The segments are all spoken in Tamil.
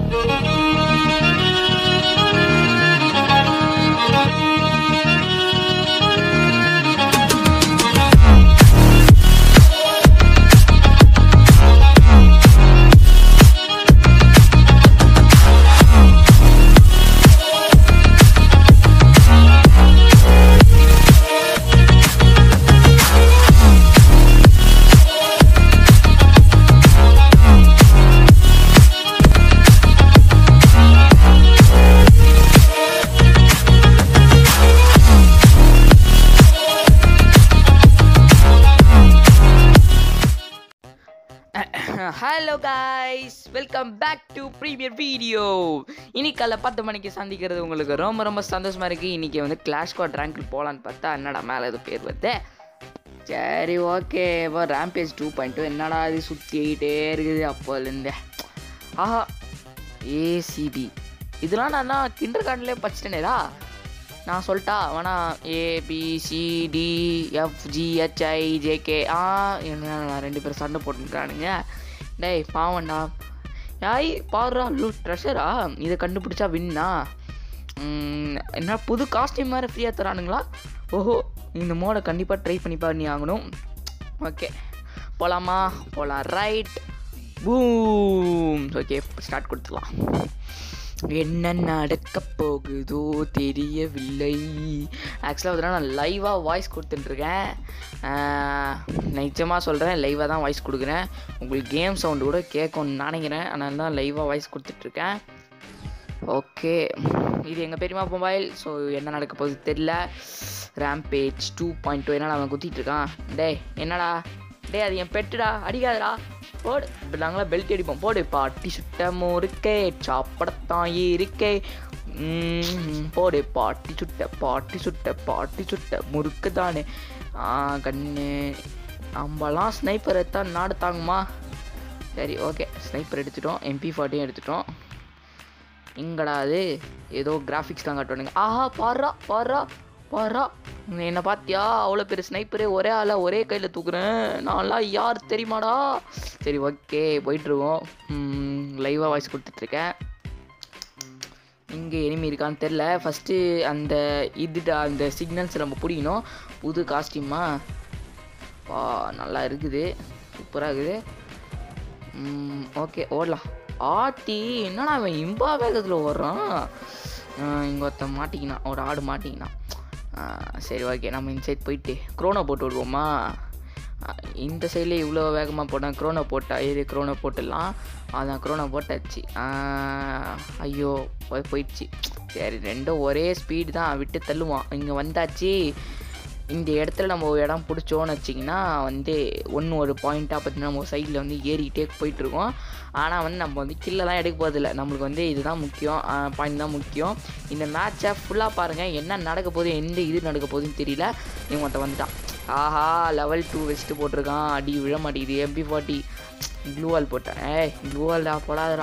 hello guys welcome back to premiere video இன்னைக்கு காலைல பத்து மணிக்கு சந்திக்கிறது உங்களுக்கு ரொம்ப ரொம்ப சந்தோஷமா இருக்கு இன்னைக்கு வந்து கிளாஷ் கார்ட் ரேங்கில் போகலான்னு பார்த்தா என்னடா மேலே ஏதோ பேர் வருது சரி ஓகே இப்போ ரேம்பேஜ் டூ பாயிண்ட் டூ என்னடா இது சுற்றிக்கிட்டே இருக்குது அப்போலேருந்தே ஆஹா ஏசிபி இதெல்லாம் நான் கிண்டர் கார்ட்லேயே படிச்சிட்டேனேடா நான் சொல்லிட்டா வேணா ஏபிசிடி எஃப்ஜிஹெச்ஐ ஜேகே ஆ என்ன ரெண்டு பேரும் சண்டை போட்டுருக்கானுங்க டேய் பாவண்டா யாய் பாடுறா லூ ட்ரெஷரா இதை கண்டுபிடிச்சா வின்னா என்ன புது காஸ்டியூம் மாதிரி ஃப்ரீயாக தரானுங்களா ஓஹோ இந்த மோடை கண்டிப்பாக ட்ரை பண்ணி பண்ணி ஆகணும் ஓகே போகலாமா போகலாம் ரைட் பூம் ஓகே ஸ்டார்ட் கொடுத்துடலாம் என்ன நடக்க போகுதோ தெரியவில்லை ஆக்சுவலாக பார்த்தீங்கன்னா நான் லைவாக வாய்ஸ் கொடுத்துட்ருக்கேன் நிஜமாக சொல்கிறேன் லைவாக தான் வாய்ஸ் கொடுக்குறேன் உங்களுக்கு கேம் சவுண்டு கூட கேட்கும்னு நினைக்கிறேன் அதனால தான் லைவாக வாய்ஸ் கொடுத்துட்ருக்கேன் ஓகே இது எங்கள் பெரியமா மொபைல் ஸோ என்ன நடக்க போகுது தெரில ரேம்பேஜ் டூ பாயிண்ட் டூ என்னடா அவன் குத்திட்டு இருக்கான் டேய் என்னடா டேய் அது என் பெட்டுடா அடிக்காதடா போடு இப்போ நாங்களாம் பெல்ட் அடிப்போம் போடு பாட்டி சுட்ட முறுக்கே சாப்பிடத்தான் இருக்கே ம், போடு பாட்டி சுட்ட பாட்டி சுட்ட பாட்டி சுட்ட முறுக்கு தானே ஆ கண்ணு நம்மலாம் ஸ்னைப்பர் எடுத்தால் நாடு தாங்குமா சரி ஓகே ஸ்னைப்பர் எடுத்துட்டோம் எம்பி ஃபார்ட்டியும் எடுத்துட்டோம் எங்கடா அது ஏதோ கிராஃபிக்ஸ்லாம் காட்டுவானுங்க ஆஹா பாரா பாரா பாரா என்னை பார்த்தியா அவ்வளோ பெரிய ஸ்னைப்பரே ஒரே ஆளாக ஒரே கையில் தூக்குறேன் நான்லாம் யார் தெரியுமாடா சரி ஓகே போயிட்டுருக்கோம் லைவாக வாய்ஸ் கொடுத்துட்ருக்கேன் இங்கே எனிமி இருக்கான்னு தெரில ஃபஸ்ட்டு அந்த இதுடா அந்த சிக்னல்ஸ் நம்ம பிடிக்கணும் புது காஸ்டியூமா வா நல்லா இருக்குது சூப்பராக இருக்குது ஓகே ஓடலாம் ஆட்டி என்னடா அவன் இம்பா வேகத்தில் ஓடுறான் இங்கே ஒருத்தன் மாட்டிக்கினான் ஒரு ஆடு மாட்டிக்கினான் ஆ, சரி ஓகே நம்ம இந்த சைட் போயிட்டு க்ரோனோ போட்டு விடுவோமா ஆ, இந்த சைடில் இவ்வளோ வேகமாக போட்டேன் க்ரோனோ போட்டா ஏறி க்ரோனோ போட்டுடலாம் அதான் க்ரோனோ போட்டாச்சு ஆ, ஐயோ போய் போயிடுச்சு சரி ரெண்டும் ஒரே ஸ்பீடு தான் விட்டு தள்ளுவான் இங்கே வந்தாச்சு இந்த இடத்துல நம்ம ஒரு இடம் பிடிச்சோன்னு வச்சிங்கன்னா வந்து ஒன்று ஒரு பாயிண்ட்டாக பார்த்தீங்கன்னா நம்ம சைடில் வந்து ஏறிக்கிட்டே போயிட்டுருக்கோம் ஆனால் வந்து நம்ம வந்து கில்லெல்லாம் எடுக்க போகிறதில்ல நம்மளுக்கு வந்து இதுதான் முக்கியம் பாயிண்ட் தான் முக்கியம் இந்த மேட்சை ஃபுல்லாக பாருங்கள் என்ன நடக்க போகுது எந்த இது நடக்க போகுதுன்னு தெரியல இவன் ஒருத்தன் வந்துட்டான் ஆஹா லெவல் டூ வெஸ்ட்டு போட்டிருக்கான் அடி விழ மாட்டேங்குது எம்பி ஃபார்ட்டி க்ளூவால் போட்டேன் ஏய் க்ளூவால்டா போடாதடா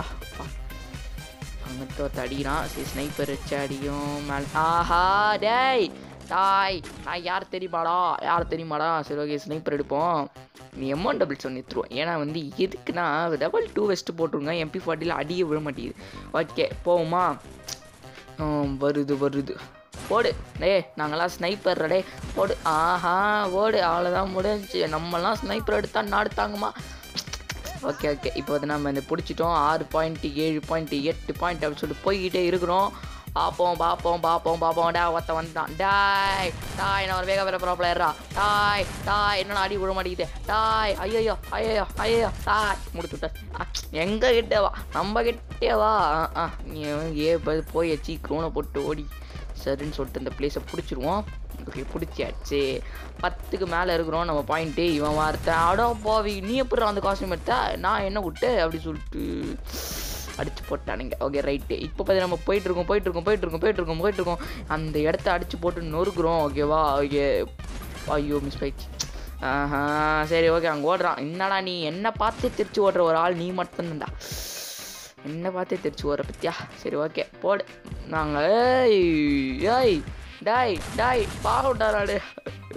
அங்கிட்ட ஒருத்த அடிக்கிறான் சரி ஸ்னைப்பர் வச்சு அடிக்கும் மேலே ஆஹா டேய் டாய் நான் யார் தெரியுமாடா யார் தெரியுமாடா சரி ஓகே ஸ்னைப்பர் எடுப்போம் நீ எம்ஒன் டபுள் ஒன்று எடுத்துருவோம் ஏன்னா வந்து எதுக்குன்னா டபுள் டூ வெஸ்ட்டு போட்டுருங்க எம்பி ஃபார்ட்டியில் அடியே விழ மாட்டேங்குது ஓகே போவோமா ஆம், வருது வருது போடு டேய் நாங்களாம் ஸ்னைப்பர் டே போடு ஆஹா ஓடு அவ்வளோதான் முடிஞ்சு நம்மலாம் ஸ்னைப்பர் எடுத்தா நாடு தாங்குமா ஓகே ஓகே இப்போ வந்து நம்ம இந்த பிடிச்சிட்டோம் ஆறு பாயிண்ட்டு ஏழு பாயிண்ட்டு எட்டு பாயிண்ட் அப்படின்னு சொல்லிட்டு போய்கிட்டே இருக்கிறோம் பார்ப்போம் பார்ப்போம் பார்ப்போம் பார்ப்போம் டா ஒருத்த வந்துட்டான் டாய் டாய் நான் ஒரு வேக வேற ப்ராப்ளம் ஏறா டாய் டாய் என்னடா அடி விட மாட்டேங்குது டாய் ஐயோ ஐயோ ஐயோ டாய் முடிச்சு விட்ட எங்க கிட்டே வா நம்ம கிட்டே வா ஆ, ஆ நீ ஏ போய் போய் வச்சு க்ரோனை போட்டு ஓடி சரின்னு சொல்லிட்டு இந்த பிளேஸை பிடிச்சிருவோம் ஓகே பிடிச்சியாச்சு பத்துக்கு மேலே இருக்கிறோம் நம்ம பாயிண்ட்டு இவன் வார்த்தை அடோ போவி நீ எப்படி அந்த காஸ்டியூம் எடுத்த நான் என்ன விட்டு அப்படி சொல்லிட்டு அடிச்சு போட்டானுங்க ஓகே ரைட்டு இப்போ பார்த்து நம்ம போயிட்டு இருக்கோம் போயிட்டு இருக்கோம் போயிட்டு இருக்கோம் போயிட்டு இருக்கோம் போயிட்டு இருக்கோம் அந்த இடத்த அடிச்சு போட்டு நொறுக்குறோம் ஓகேவா ஓகே ஐயோ மிஸ் ஆயிடுச்சு ஆஹா சரி ஓகே அங்கே ஓடுறான் என்னடா நீ என்ன பார்த்து திருச்சி ஓடுற ஒரு ஆள் நீ மட்டும்தான்டா என்ன பார்த்து திருச்சி ஓடுற பத்தியா சரி ஓகே போடு நாங்கள் ஏய் ஏய் டாய் டாய் பாவட்டாராடு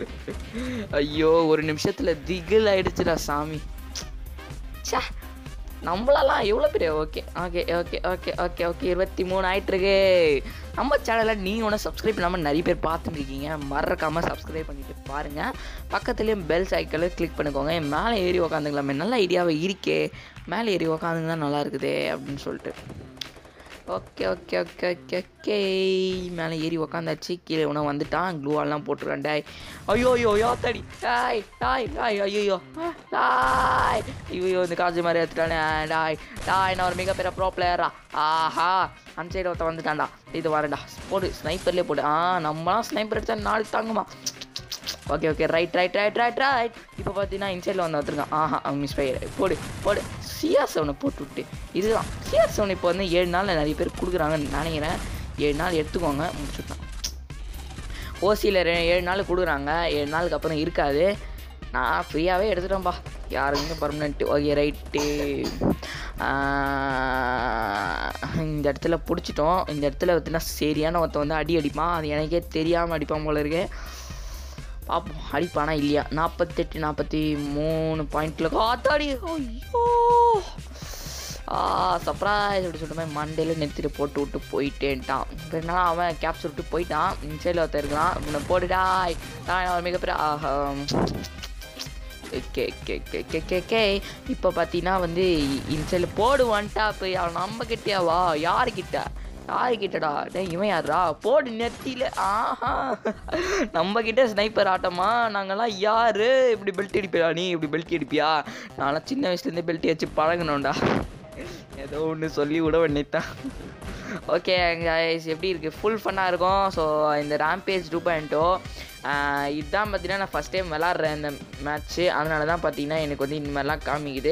ஐயோ ஒரு நிமிஷத்தில் திகில் ஆயிடுச்சுடா சாமி ச்சே நம்மளெல்லாம் எவ்வளோ பெரிய okay okay okay okay okay okay இருபத்தி மூணு ஆயிட்டுருக்கு நம்ம சேனலில் நீங்கள் ஒன்று சப்ஸ்கிரைப் பண்ணாமல் நிறைய பேர் பார்த்துட்டு இருக்கீங்க மறக்காமல் சப்ஸ்கிரைப் பண்ணிட்டு பாருங்கள் பக்கத்துலேயும் பெல் சைக்கிளை கிளிக் பண்ணிக்கோங்க மேலே ஏறி உக்காந்துக்கலாமே நல்ல ஐடியாவை இருக்கே மேலே ஏறி உக்காந்துங்க தான் நல்லா இருக்குதே அப்படின்னு சொல்லிட்டு okay okay okay okay okay மேலே ஏறி உக்காந்தாச்சு கீழே உன வந்துட்டான் க்ளூவாலாம் போட்டுருக்கான் டாய் ஐயோ ஐயோ யோ தடி டாய் டாய் டாய் ஐயோ டாய் ஐயோ இந்த காஜி மாதிரி எடுத்துட்டானே டாய் டாய் நான் ஒரு மிகப்பெரிய ப்ரோ பிளேயரா ஆஹா அந்த சைடு ஒருத்தன் வந்துட்டான்டா இது வரேன்டா போடு ஸ்னைப்பர்லேயே போடு ஆ நம்மளாம் ஸ்னைப்பர் அடித்தா நாளைக்கு தாங்குமா okay okay right right right right right இப்போ பார்த்தீங்கன்னா இன்சைடில் வந்து வந்துருக்கான் ஆஹா மிஸ் ஃபயர் போடு போடு சிஆர் செவனை போட்டு விட்டு இதுதான் சிஆர் செவன் இப்போ வந்து ஏழு நாளில் நிறைய பேர் கொடுக்குறாங்கன்னு நினைக்கிறேன் ஏழு நாள் எடுத்துக்கோங்க முடிச்சுட்டான் ஓசியில் ரெ ஏழு நாள் கொடுக்குறாங்க ஏழு நாளுக்கு அப்புறம் இருக்காது நான் ஃப்ரீயாகவே எடுத்துட்டேன்ப்பா யாருங்க பர்மனெண்ட் ஓகே ரைட்டு இந்த இடத்துல பிடிச்சிட்டோம் இந்த இடத்துல பார்த்தீங்கன்னா சரியான ஒருத்தன் வந்து அடி அடிப்பான் அது எனக்கே தெரியாமல் அடிப்பான் போல இருக்கு பார்ப்போம் அடிப்பானா இல்லையா நாற்பத்தெட்டு நாற்பத்தி மூணு பாயிண்டில் காத்தாடி ஐயோ ஆ சர்ப்ரைஸ் அப்படி சொல்லிட்டு மாதிரி மண்டையில் நெத்திட்டு போட்டு விட்டு போயிட்டேன்ட்டான் இப்போ என்னன்னா அவன் கேப்சர் விட்டு போயிட்டான் இன்சைடில் ஒருத்தர் இருக்கலாம் இவனை போட்டுடா நான் ஒரு மிகப்பெரிய ஆஹா K K K K K K இப்போ பார்த்தீங்கன்னா வந்து இன்சைடில் போடு வந்துட்டாப்பு அவன் நம்ம கிட்டேவா யாருக்கிட்ட யாருக்கிட்டடா டேய் இவன் யாரா போடு நெத்தியில் ஆஹா நம்ம கிட்ட ஸ்னைப்பர் ஆட்டமா நாங்கெல்லாம் யாரு இப்படி பெல்ட் அடிப்பியா நீ இப்படி பெல்ட் அடிப்பியா நான்லாம் சின்ன வயசுலேருந்தே பெல்ட் வச்சு பழகணும்டா ஏதோ ஒன்று சொல்லி விட வேண்டியதான் ஓகே guys எப்படி இருக்குது ஃபுல் ஃபன்னாக இருக்கும் ஸோ இந்த ரேம்பேஜ் டூ பாயிண்ட்டோ இதுதான் பார்த்தீங்கன்னா நான் ஃபஸ்ட் டைம் விளாட்றேன் இந்த மேட்ச்சு அதனால தான் பார்த்தீங்கன்னா எனக்கு வந்து இந்த மாதிரிலாம் காமிக்குது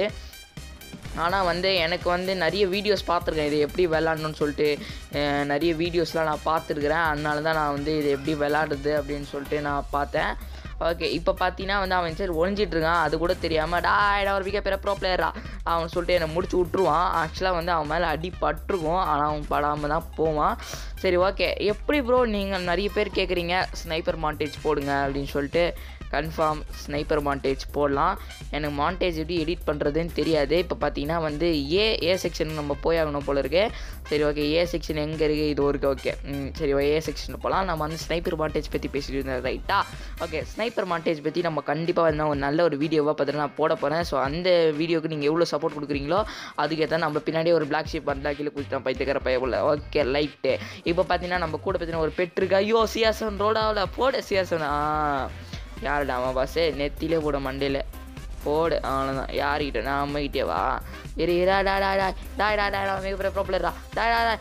ஆனால் வந்து எனக்கு வந்து நிறைய வீடியோஸ் பார்த்துருக்கேன் இது எப்படி விளாட்ணுன்னு சொல்லிட்டு அஹ் நிறைய வீடியோஸ்லாம் நான் பார்த்துருக்குறேன் அதனால தான் நான் வந்து இது எப்படி விளாடுறது அப்படின்னு சொல்லிட்டு நான் பார்த்தேன் ஓகே இப்போ பார்த்தீங்கன்னா வந்து அவன் சரி ஒழிஞ்சிட்டு இருக்கான் அது கூட தெரியாமல் டா ஒரு மிக பெரிய ப்ரோ பிளேயரா அவன் சொல்லிட்டு என்னை முடிச்சு விட்ருவான் ஆக்சுவலாக வந்து அவன் மேலே அடி பட்டிருக்கும் ஆனால் அவன் படாமல் தான் போவான் சரி ஓகே எப்படி ப்ரோ நீங்கள் நிறைய பேர் கேட்குறீங்க ஸ்னைப்பர் மாண்டேஜ் போடுங்க அப்படின்னு சொல்லிட்டு கன்ஃபார்ம் ஸ்னைப்பர் மாண்டேஜ் போடலாம் எனக்கு மாண்டேஜ் எப்படி எடிட் பண்ணுறதுன்னு தெரியாது இப்போ பார்த்தீங்கன்னா வந்து ஏ ஏ செக்ஷன் நம்ம போய் ஆகணும் போல இருக்கு சரி ஓகே ஏ செக்ஷன் எங்கே இருக்குது இது இருக்கு ஓகே ம் சரி ஏ செக்ஷன் போகலாம் நம்ம வந்து ஸ்னைப்பர் மாண்டேஜ் பற்றி பேசிட்டு இருந்தோம் ரைட்டா ஓகே ஸ்னைப்பர் மாண்டேஜ் பற்றி நம்ம கண்டிப்பாக வந்து ஒரு நல்ல ஒரு வீடியோவாக பார்த்துட்டு நான் போட போகிறேன் ஸோ அந்த வீடியோக்கு நீங்கள் எவ்வளோ சப்போர்ட் கொடுக்குறீங்களோ அதுக்கேற்ற நம்ம பின்னாடி ஒரு பிளாக் ஷீப் வந்தா கீழே குடிச்சிட்டோம் பைத்துக்கிற பயப்புல ஓகே லைட்டு இப்போ பார்த்தீங்கன்னா நம்ம கூட பார்த்தீங்கன்னா ஒரு பெட் இருக்கு ஐயோ சியாசன் ரோடாவில் போட சியாசன் ஆ யாருடா அவன் பாஸு நெத்திலே போட மண்டையில் போடு அவ்வளோதான் யாருக்கிட்ட நான் அம்மகிட்டே வா இரு இரா டா டா டா டா டா டா மிகப்பெரிய ப்ராப்ளரா டா டா டா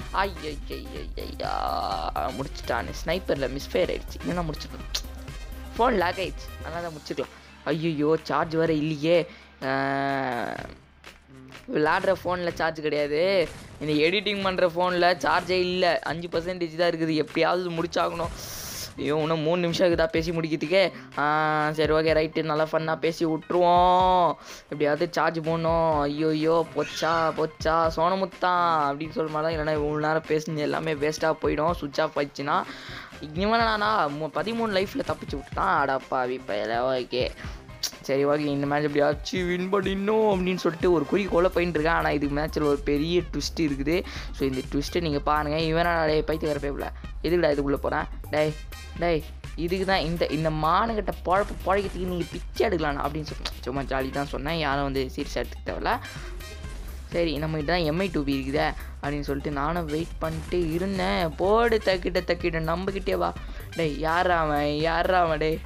ஐயா முடிச்சிட்டானு ஸ்னைப்பரில் மிஸ்ஃபயர் ஆயிடுச்சு என்ன முடிச்சிட்டோம் ஃபோன் லாக் ஆயிடுச்சு அதனால தான் முடிச்சுக்கலாம் ஐயோ சார்ஜ் வேறு இல்லையே ஆஹ், விளாடுற ஃபோனில் சார்ஜ் கிடையாது இந்த எடிட்டிங் பண்ணுற ஃபோனில் சார்ஜே இல்லை அஞ்சு பர்சன்டேஜ் தான் இருக்குது எப்படியாவது முடிச்சாகணும் ஐயோ இன்னும் மூணு நிமிஷம் இருக்குதா பேசி முடிக்கிறதுக்கே ஆ, சரி ஓகே ரைட்டு நல்லா ஃபன்னாக பேசி விட்ருவோம் எப்படியாவது சார்ஜ் போடணும் ஐயோ ஐயோ பொச்சா பொச்சா சோனமுத்தான் அப்படின்னு சொல்ல மாதிரி இல்லைன்னா இவ்வளோ நேரம் பேசுனது எல்லாமே வேஸ்ட்டாக போயிடும் சுவிட்ச் ஆஃப் ஆயிடுச்சுன்னா இவனானா பதிமூணு லைஃப்பில் தப்பிச்சு விட்டுட்டான் அடப்பாவி பையல ஓகே சரி ஓகே இந்த மேட்ச் எப்படியாச்சும் வின் பண்ணிடணும் அப்படின்னு சொல்லிட்டு ஒரு குறிக்கோளை போயிட்டு இருக்கேன் ஆனால் இதுக்கு மேட்ச்சில் ஒரு பெரிய ட்விஸ்ட் இருக்குது ஸோ இந்த ட்விஸ்ட்டை நீங்கள் பாருங்கள் இவனா டே பைத்தியக்கார பேப்பில் எதுக்குடா இதுக்குள்ளே போகிறேன் டேய் டேய் இதுக்கு தான் இந்த இந்த மானுகிட்ட பழப்பு பழகிறதுக்கு நீங்கள் பிச்சை எடுக்கலாம் அப்படின்னு சொல்லி சும்மா ஜாலி தான் சொன்னேன் யாரும் வந்து சீரியஸாக எடுத்துக்க தேவையில்ல சரி நம்ம தான் எம்ஐ டூபி இருக்குதே அப்படின்னு சொல்லிட்டு நானும் வெயிட் பண்ணிட்டு இருந்தேன் போடு தக்கிட்ட தக்கிட்ட நம்பிக்கிட்டே வா டேய் யாரா அவன் யாரா அவன் டேய்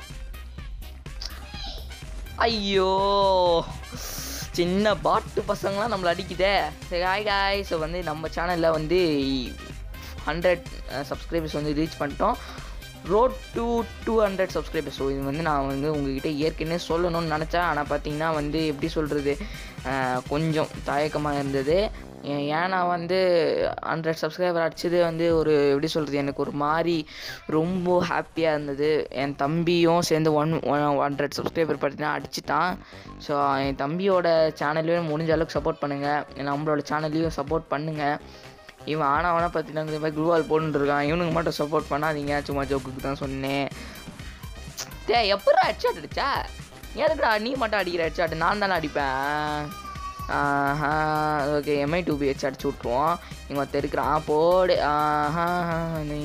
ஐயோ சின்ன பாட்டு பசங்களாம் நம்மளை அடிக்குதே சரி ஹாய் காய் ஸோ வந்து நம்ம சேனலில் வந்து ஹண்ட்ரட் சப்ஸ்கிரைபர்ஸ் வந்து ரீச் பண்ணிட்டோம் road to two hundred subscribers so இது வந்து நான் வந்து உங்ககிட்ட ஏற்கனவே சொல்லணும்னு நினச்சேன் ஆனால் பார்த்தீங்கன்னா வந்து எப்படி சொல்கிறது கொஞ்சம் தயக்கமாக இருந்தது ஏ- ஏன்னா வந்து ஹண்ட்ரட் சப்ஸ்கிரைபர் அடிச்சது வந்து ஒரு எப்படி சொல்கிறது எனக்கு ஒரு மாதிரி ரொம்ப ஹாப்பியாக இருந்தது என் தம்பியும் சேர்ந்து ஒன் ஒன் ஹண்ட்ரட் சப்ஸ்கிரைபர் பார்த்தீங்கன்னா அடிச்சிட்டான் ஸோ என் தம்பியோட சேனல்லையும் முடிஞ்ச அளவுக்கு சப்போர்ட் பண்ணுங்கள் நம்மளோட சேனல்லையும் சப்போர்ட் பண்ணுங்கள் இவன் ஆனா வேணா பார்த்தீங்கன்னா இந்த மாதிரி குருவால் போட்டுட்டு இருக்கான் இவனுக்கு மட்டும் சப்போர்ட் பண்ணாதீங்க சும்மா ஜோக்குக்கு தான் சொன்னேன் டே எப்படா ஹெட்ஷாட் அடிச்சா எதுக்குடா நீ மட்டும் அடிக்கிற ஹெட்ஷாட் நான் தானே அடிப்பேன் ஆஹா okay M I two B அடிச்சு விட்ருவோம் இங்கே ஒருத்தர் இருக்கிறான் போடு ஆஹா நீ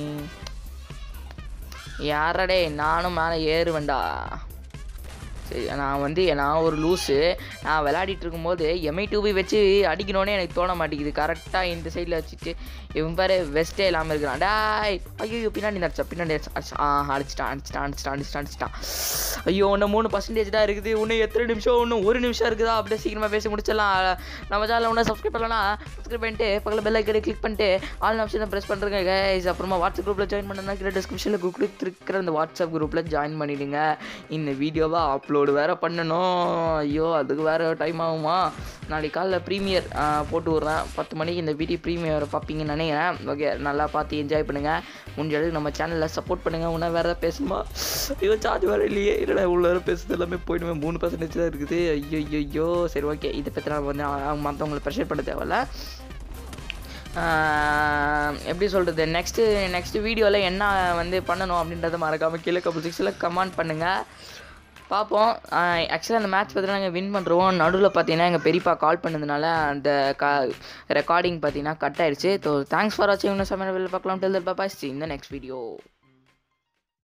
யாரடே நானும் மேலே ஏறுவேன்டா சரி நான் வந்து நான் ஒரு லூஸு நான் விளையாடிட்டு இருக்கும்போது எம்ஐ டூபி வச்சு அடிக்கணுன்னே எனக்கு தோண மாட்டேங்குது கரெக்டாக இந்த சைடில் வச்சுட்டு இவன் பாரு வெஸ்ட்டே இல்லாமல் இருக்கிறான் டாய் ஐயோ பின்னாடி அடிச்சா பின்னாடி அடிச்சா அடிச்சா ஆ அடிச்சிட்டான் அடிச்சிட்டான் அடிச்சிட்டான் அடிச்சிட்டான் அடிச்சிட்டான் ஐயோ இன்னும் மூணு பர்சன்டேஜ் தான் இருக்குது இன்னும் எத்தனை நிமிஷம் இன்னும் ஒரு நிமிஷம் இருக்குதா அப்படியே சீக்கிரமாக பேசி முடிச்சிடலாம் நம்ம சேனலில் ஒன்றும் சப்ஸ்கிரைப் பண்ணலாம் சப்ஸ்கிரைப் பண்ணிட்டு பக்கத்தில் பெல் ஐக்கனை கிளிக் பண்ணிட்டு ஆல் ஆப்ஷனை ப்ரெஸ் பண்ணுறேங்க கைஸ் அப்புறமா வாட்ஸ்அப் குரூப்பில் ஜாயின் பண்ணா கீழே டிஸ்கிரிப்ஷனில் கொடுத்துருக்கிற அந்த வாட்ஸ்அப் குரூப்பில் ஜாயின் பண்ணிடுங்க இந்த வீடியோவை அப்லோடு வேறு பண்ணணும் ஐயோ அதுக்கு வேறு டைம் ஆகுமா நாளைக்கு காலைல ப்ரீமியர் போட்டு விட்றேன் பத்து மணிக்கு இந்த வீடியோ ப்ரீமியர் பார்ப்பீங்கன்னு நினைக்கிறேன் ஓகே நல்லா பார்த்து என்ஜாய் பண்ணுங்கள் முடிஞ்ச அளவுக்கு நம்ம சேனலில் சப்போர்ட் பண்ணுங்கள் இன்னும் வேறு ஏதாவது பேசணுமா ஐயோ சார்ஜ் வேறு இல்லையே இல்லைடா இவ்வளோ நேரம் பேசுறது எல்லாமே போயிடுவேன் மூணு பர்சன்டேஜ் தான் இருக்குது ஐயோ ஐயோ ஐயோ சரி ஓகே இதை பற்றி நான் வந்து மற்றவங்களை ப்ரெஷர் பண்ண தேவையில்ல ஆஹ் எப்படி சொல்கிறது நெக்ஸ்ட்டு நெக்ஸ்ட் வீடியோவில் என்ன வந்து பண்ணணும் அப்படின்றத மறக்காமல் கீழே கபுள் சிக்ஸில் கமெண்ட் பண்ணுங்கள் பார்ப்போம் ஆக்சுவலாக அந்த மேட்ச் பார்த்தீங்கன்னா நாங்கள் வின் பண்ணுறோம் நடுவில் பார்த்தீங்கன்னா எங்கள் பெரியப்பா கால் பண்ணதுனால அந்த கா ரெக்கார்டிங் பார்த்தீங்கன்னா கட் ஆயிடுச்சு ஸோ தேங்க்ஸ் ஃபார் வாட்சிங் இன்னும் சமையல் பார்க்கலாம் டெல் பாப்பா இந்த நெக்ஸ்ட் வீடியோ